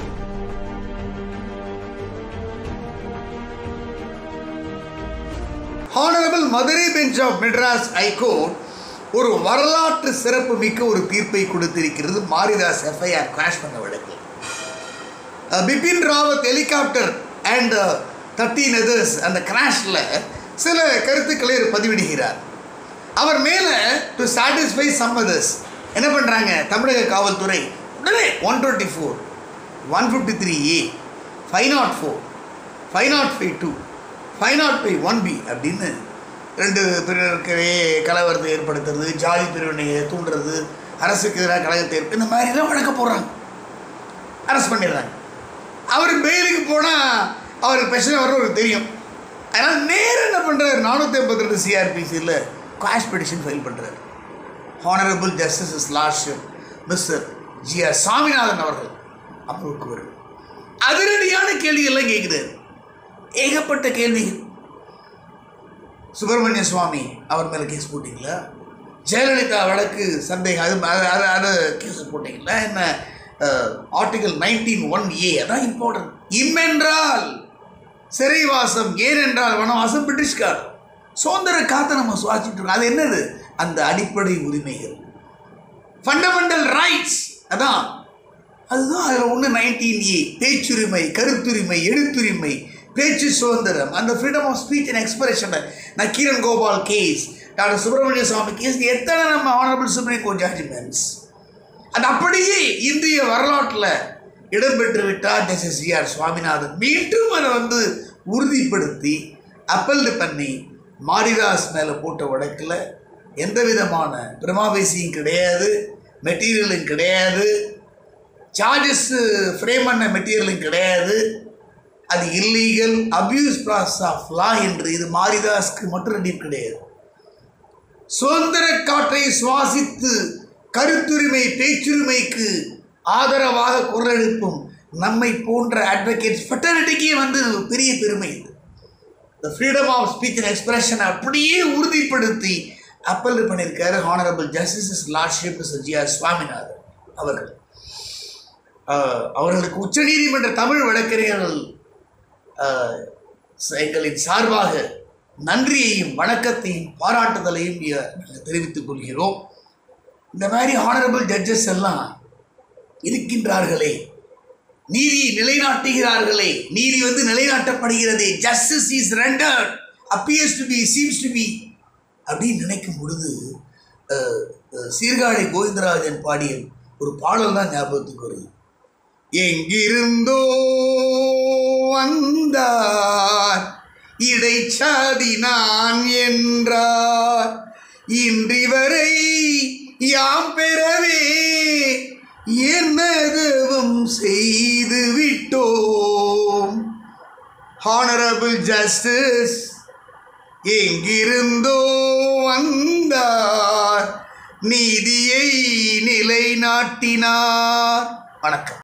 honourable Madurai bench of Madras high court ஒரு வரலாற்று சிறப்பு மிக்க ஒரு தீர்ப்பை கொடுத்திருக்கிறது மாரிதாஸ் எஃப்ஐஆர் கிராஷ் பண்ண வழக்கு அஹ் Bipin Rawat helicopter and thirteen others அந்த கிராஷில் சில கருத்துக்களை அவர் பதிவிடுகிறார் அவர் மேலே டு சாட்டிஸ்ஃபை சம் அதர்ஸ் என்ன பண்ணுறாங்க தமிழக காவல்துறை உடனே one twenty four one fifty three A five nought four five nought five two five nought five one B அப்படின்னு ரெண்டு பிரிவினருக்கவே கலவரத்தை ஏற்படுத்துறது ஜாதி பிரிவினையை தூண்டுறது அரசுக்கு எதிராக கழகத்தை ஏற்ப இந்த மாதிரிலாம் வழக்க போடுறாங்க அரெஸ்ட் பண்ணிடுறாங்க அவர் பெயிலுக்கு போனால் அவருக்கு பிரச்சனை வரும் அவருக்கு தெரியும் அதனால் நேரம் என்ன பண்ணுறாரு நானூற்றி ஐம்பத்தி ரெண்டு சிஆர்பிசியில் காஷ் பெட்டிஷன் ஃபைல் பண்ணுறாரு honourable justice is lordship mister G R Saminathan அவர்கள் அமர்வுக்கு வரும் அதிரடியான கேள்விகள்லாம் கேட்குறாரு ஏகப்பட்ட கேள்விகள் சுப்பிரமணிய சுவாமி அவர் மேலே கேஸ் போட்டிங்களா ஜெயலலிதா வழக்கு சந்தேகம் அது அது அது அது கேஸ் போட்டிங்களா என்ன ஆர்டிகல் நைன்டீன் ஒன் ஏ அதான் இம்பார்ட்டன்ட் இம் என்றால் சிறைவாசம் ஏனென்றால் வனவாசம் பிரிட்டிஷ்கார் சுதந்திர காத்த நம்ம சுவாசிட்டு இருக்கோம் அது என்னது அந்த அடிப்படை உரிமைகள் ஃபண்டமெண்டல் ரைட்ஸ் அதான் அதுதான் அதில் ஒன்று நைன்டீன் ஏ பேச்சுரிமை கருத்துரிமை எழுத்துரிமை பேச்சு சுதந்திரம் அந்த freedom of speech and expression Nakkeeran Gopal case doctor Subramania Swamy case எத்தனை நம்ம ஆனரபிள் சுப்ரீம் கோர்ட் ஜட்ஜ்மெண்ட்ஸ் அது அப்படியே இந்திய வரலாற்றில் இடம்பெற்று விட்டார் ஜஸ்டிஸ் சி ஆர் சுவாமிநாதன் மீண்டும் அதை வந்து உறுதிப்படுத்தி அப்பல்டு பண்ணி மாரிதாஸ் மேலே போட்ட வழக்கில் எந்த விதமான பிரமாபேசியும் கிடையாது மெட்டீரியலும் கிடையாது சார்ஜஸ் ஃப்ரேம் பண்ண மெட்டீரியலும் கிடையாது அது illegal abuse process of law என்று இது மாரிதாஸ்க்கு மட்டும் ரெடியும் கிடையாது சுதந்திர காற்றை சுவாசித்து கருத்துரிமை பேச்சுரிமைக்கு ஆதரவாக குரல் எழுப்பும் நம்மை போன்ற அட்வொகேட்ஸ் ஃபெட்டர்னிட்டிக்கே வந்து பெரிய பெருமை இது the freedom of speech and expression அப்படியே உறுதிப்படுத்தி அப்பல் பண்ணியிருக்காரு honourable justice lordship G R Swaminathan அவர்கள் ஆஹ் அவர்களுக்கு உச்சநீதிமன்ற தமிழ் வழக்கறிஞர்கள் ஆஹ் எங்களின் சார்பாக நன்றியையும் வணக்கத்தையும் பாராட்டுதலையும் இ- நாங்கள் தெரிவித்துக் கொள்கிறோம் இந்த மாதிரி ஹானரபிள் ஜட்ஜஸ் எல்லாம் இருக்கின்றார்களே நீதி நிலைநாட்டுகிறார்களே நீதி வந்து நிலைநாட்டப்படுகிறதே justice is rendered appears to be seems to be அப்படின்னு நினைக்கும் பொழுது அஹ், அஹ், சீர்காழி கோவிந்தராஜன் பாடிய ஒரு பாடல் தான் ஞாபகத்துக்கு வருது எங்கிருந்தோ வந்தார் இடைச்சாதி நான் என்றார் இன்றிவரை யாம் பெறவே என்னதுவும் செய்து விட்டோம் ஹானரபிள் ஜஸ்டிஸ் எங்கிருந்தோ வந்தார் நீதியை நிலைநாட்டினார் வணக்கம்